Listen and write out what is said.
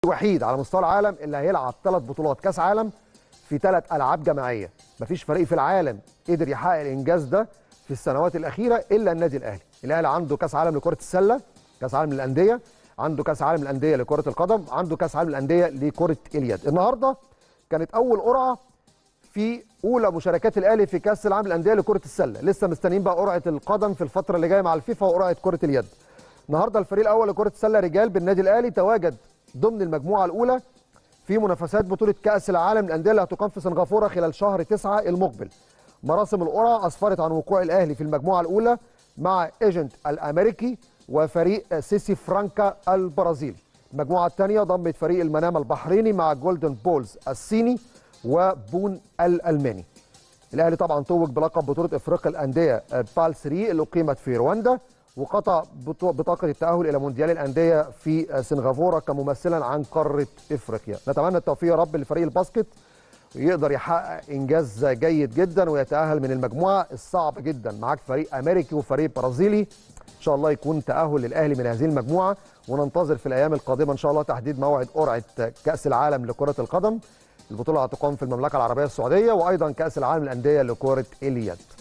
الوحيد على مستوى العالم اللي هيلعب ثلاث بطولات كاس عالم في ثلاث العاب جماعيه مفيش فريق في العالم قدر يحقق الانجاز ده في السنوات الاخيره الا النادي الاهلي الاهلي عنده كاس عالم لكره السله كاس عالم للانديه عنده كاس عالم للانديه لكره القدم عنده كاس عالم للانديه لكره اليد النهارده كانت اول قرعه في اولى مشاركات الاهلي في كاس العالم للانديه لكره السله لسه مستنيين بقى قرعه القدم في الفتره اللي جايه مع الفيفا وقرعه كره اليد النهارده الفريق الاول لكره السله رجال بالنادي الاهلي تواجد ضمن المجموعه الاولى في منافسات بطوله كاس العالم للانديه اللي هتقام في سنغافوره خلال شهر 9 المقبل مراسم القرعه اسفرت عن وقوع الاهلي في المجموعه الاولى مع ايجنت الامريكي وفريق سيسي فرانكا البرازيلي المجموعه الثانيه ضمت فريق المنامه البحريني مع جولدن بولز الصيني وبون الالماني الاهلي طبعا توج بلقب بطوله افريقيا الانديه بال 3 اللي اقيمت في رواندا وقطع بطاقه التاهل الى مونديال الانديه في سنغافوره كممثلا عن قاره افريقيا نتمنى التوفيق يا رب لفريق الباسكت ويقدر يحقق انجاز جيد جدا ويتاهل من المجموعه الصعب جدا معاك فريق امريكي وفريق برازيلي ان شاء الله يكون تاهل للاهلي من هذه المجموعه وننتظر في الايام القادمه ان شاء الله تحديد موعد قرعه كاس العالم لكره القدم البطوله هتقام في المملكه العربيه السعوديه وايضا كاس العالم للانديه لكره اليد